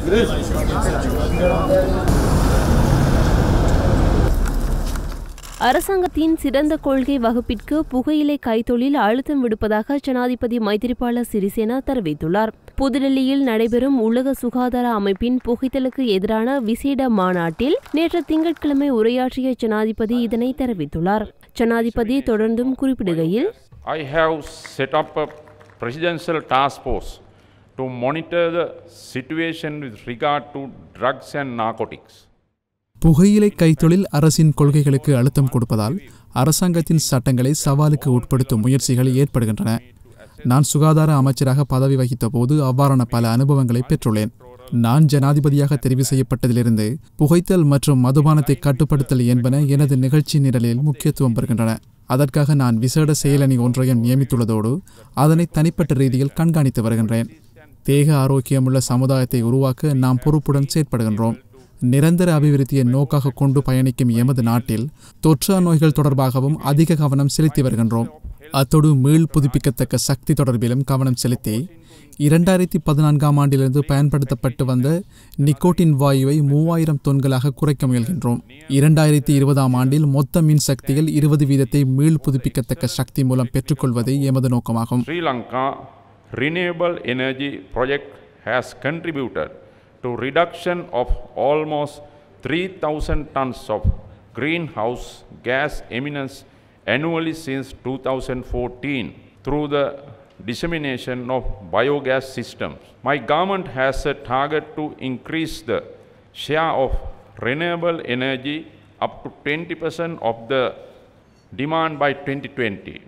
அரசாங்கத்தின் சிறந்த கொள்கை வகுப்பிற்கு புகையிலை கைத்தொழில் அழுத்தம் விடுப்பதாக ஜனாதிபதி மைத்திரிபால சிறிசேனா தெரிவித்துள்ளார் புதுடெல்லியில் நடைபெறும் உலக சுகாதார அமைப்பின் புகைத்தலுக்கு எதிரான விசேட மாநாட்டில் நேற்று திங்கட்கிழமை உரையாற்றிய ஜனாதிபதி இதனை தெரிவித்துள்ளார் ஜனாதிபதி தொடர்ந்தும் குறிப்பிடுகையில் I have set up a presidential task force to monitor the situation with regard to drugs and narcotics. புகையிலை கைத்தொழில் அரசின் கொள்கைகளுக்கு அழுத்தம் கொடுப்பதால் அரசாங்கத்தின் சட்டங்களை சவாலுக்கு உட்படுத்தும் முயற்சிகள் ஏற்படுகின்றன நான் சுகாதார அமைச்சராக பதவி வகித்த போது அவ்வாறான பல அனுபவங்களை பெற்றுள்ளேன் நான் ஜனாதிபதியாக தெரிவு செய்யப்பட்டதிலிருந்து புகைத்தல் மற்றும் மதுபானத்தை கட்டுப்படுத்தல் என்பன எனது நிகழ்ச்சி நிரலில் முக்கியத்துவம் பெறுகின்றன அதற்காக நான் விசேட செயலணி ஒன்றையும் நியமித்துள்ளதோடு அதனை தனிப்பட்ட ரீதியில் கண்காணித்து வருகின்றேன் தேக ஆரோக்கியமுள்ள சமுதாயத்தை உருவாக்க நாம் பொறுப்புடன் செயற்படுகின்றோம் நிரந்தர அபிவிருத்தியை நோக்காக கொண்டு பயணிக்கும் எமது நாட்டில் தொற்றா நோய்கள் தொடர்பாகவும் அதிக கவனம் செலுத்தி வருகின்றோம் அத்தோடு மீள் புதுப்பிக்கத்தக்க சக்தி தொடர்பிலும் கவனம் செலுத்தி இரண்டாயிரத்தி பதினான்காம் ஆண்டிலிருந்து பயன்படுத்தப்பட்டு வந்த நிக்கோட்டின் வாயுவை மூவாயிரம் தொன்களாக குறைக்க முயல்கின்றோம் இரண்டாயிரத்தி இருபதாம் ஆண்டில் மொத்த மின் சக்தியில் இருபது வீதத்தை மீள் புதுப்பிக்கத்தக்க சக்தி மூலம் பெற்றுக்கொள்வதே எமது நோக்கமாகும் Sri Lanka Renewable Energy Project has contributed to reduction of almost 3000 tons of greenhouse gas emissions annually since 2014 through the dissemination of biogas systems. My government has a target to increase the share of renewable energy up to 20% of the demand by 2020.